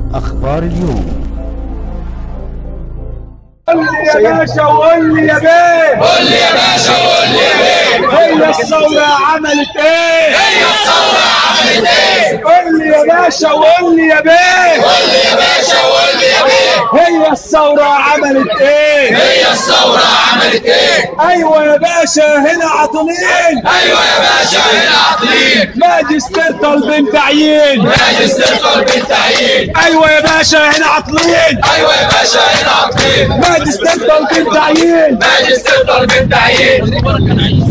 أخبار اليوم قول لي يا باشا وقول لي يا بيه قول لي يا باشا وقول لي يا بيه هي الثورة عملت ايه؟ هي الثورة عملت ايه؟ قول لي يا باشا وقول لي يا بيه قول لي يا باشا وقول لي يا بيه هي الثورة عملت ايه؟ هي الثورة عملت ايه؟ ايوه يا باشا هنا عاطلين ايوه يا باشا هنا عاطلين ماجستير طالبين تعيين ماجستير طالبين تعيين ايوه يا باشا هنا عاطلين ايوه يا باشا هنا عاطلين ماجستير طالبين تعيين ماجستير طالبين تعيين